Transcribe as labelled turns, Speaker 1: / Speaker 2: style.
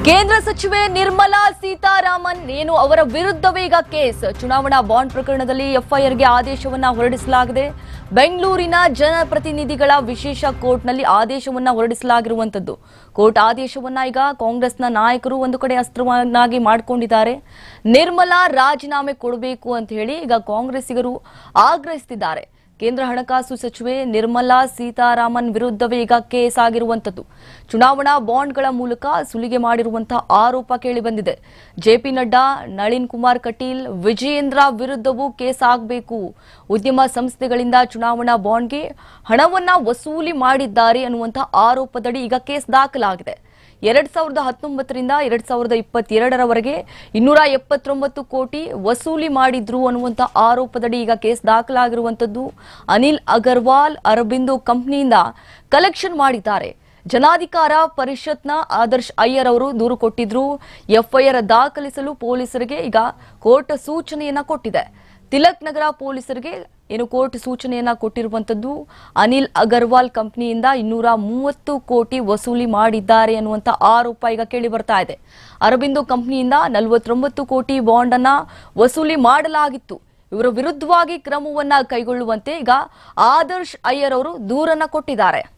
Speaker 1: ಕೇಂದ್ರ ಸಚಿವೆ ನಿರ್ಮಲಾ ಸೀತಾರಾಮನ್ ಏನು ಅವರ ವಿರುದ್ಧವೇ ಈಗ ಕೇಸ್ ಚುನಾವಣಾ ಬಾಂಡ್ ಪ್ರಕರಣದಲ್ಲಿ ಎಫ್ಐಆರ್ಗೆ ಆದೇಶವನ್ನ ಹೊರಡಿಸಲಾಗಿದೆ ಬೆಂಗಳೂರಿನ ಜನಪ್ರತಿನಿಧಿಗಳ ವಿಶೇಷ ಕೋರ್ಟ್ನಲ್ಲಿ ಆದೇಶವನ್ನ ಹೊರಡಿಸಲಾಗಿರುವಂತದ್ದು ಕೋರ್ಟ್ ಆದೇಶವನ್ನ ಈಗ ಕಾಂಗ್ರೆಸ್ನ ನಾಯಕರು ಒಂದು ಕಡೆ ಅಸ್ತ್ರವನ್ನಾಗಿ ಮಾಡಿಕೊಂಡಿದ್ದಾರೆ ನಿರ್ಮಲಾ ರಾಜೀನಾಮೆ ಕೊಡಬೇಕು ಅಂತ ಹೇಳಿ ಈಗ ಕಾಂಗ್ರೆಸ್ಸಿಗರು ಆಗ್ರಹಿಸುತ್ತಿದ್ದಾರೆ ಕೇಂದ್ರ ಹಣಕಾಸು ಸಚಿವೆ ನಿರ್ಮಲಾ ಸೀತಾರಾಮನ್ ವಿರುದ್ಧವೇ ಈಗ ಕೇಸ್ ಆಗಿರುವಂತದ್ದು ಚುನಾವಣಾ ಬಾಂಡ್ಗಳ ಮೂಲಕ ಸುಲಿಗೆ ಮಾಡಿರುವಂತಹ ಆರೋಪ ಕೇಳಿಬಂದಿದೆ ಜೆಪಿ ನಡ್ಡಾ ನಳಿನ್ ಕುಮಾರ್ ಕಟೀಲ್ ವಿಜಯೇಂದ್ರ ವಿರುದ್ಧವೂ ಕೇಸ್ ಆಗಬೇಕು ಉದ್ಯಮ ಸಂಸ್ಥೆಗಳಿಂದ ಚುನಾವಣಾ ಬಾಂಡ್ಗೆ ಹಣವನ್ನ ವಸೂಲಿ ಮಾಡಿದ್ದಾರೆ ಅನ್ನುವಂತಹ ಆರೋಪದಡಿ ಈಗ ಕೇಸ್ ದಾಖಲಾಗಿದೆ ಎರಡ್ ಸಾವಿರದ ಹತ್ತೊಂಬತ್ತರಿಂದ ಎರಡ್ ಸಾವಿರದ ಇಪ್ಪತ್ತೆರಡರವರೆಗೆ ಇನ್ನೂರ ಎಪ್ಪತ್ತೊಂಬತ್ತು ಕೋಟಿ ವಸೂಲಿ ಮಾಡಿದ್ರು ಅನ್ನುವಂಥ ಆರೋಪದಡಿ ಈಗ ಕೇಸ್ ದಾಖಲಾಗಿರುವಂತದ್ದು ಅನಿಲ್ ಅಗರ್ವಾಲ್ ಅರಬಿಂದೋ ಕಂಪ್ನಿಯಿಂದ ಕಲೆಕ್ಷನ್ ಮಾಡಿದ್ದಾರೆ ಜನಾಧಿಕಾರ ಪರಿಷತ್ನ ಆದರ್ಶ್ ಅಯ್ಯರ್ ಅವರು ದೂರು ಕೊಟ್ಟಿದ್ರು ಎಫ್ಐಆರ್ ದಾಖಲಿಸಲು ಪೊಲೀಸರಿಗೆ ಈಗ ಕೋರ್ಟ್ ಸೂಚನೆಯನ್ನ ಕೊಟ್ಟಿದೆ ತಿಲಕ್ ನಗರ ಪೊಲೀಸರಿಗೆ ಏನು ಕೋರ್ಟ್ ಸೂಚನೆಯನ್ನ ಕೊಟ್ಟಿರುವಂತದ್ದು ಅನಿಲ್ ಅಗರ್ವಾಲ್ ಕಂಪನಿಯಿಂದ ಇನ್ನೂರ ಮೂವತ್ತು ಕೋಟಿ ವಸೂಲಿ ಮಾಡಿದ್ದಾರೆ ಅನ್ನುವಂತ ಆರೋಪ ಈಗ ಕೇಳಿ ಬರ್ತಾ ಇದೆ ಅರಬಿಂದೋ ಕಂಪನಿಯಿಂದ ನಲವತ್ತೊಂಬತ್ತು ಕೋಟಿ ಬಾಂಡ್ ಅನ್ನ ವಸೂಲಿ ಮಾಡಲಾಗಿತ್ತು ಇವರ ವಿರುದ್ಧವಾಗಿ ಕ್ರಮವನ್ನ ಕೈಗೊಳ್ಳುವಂತೆ ಈಗ ಆದರ್ಶ್ ಅಯ್ಯರ್ ಅವರು ದೂರನ್ನ ಕೊಟ್ಟಿದ್ದಾರೆ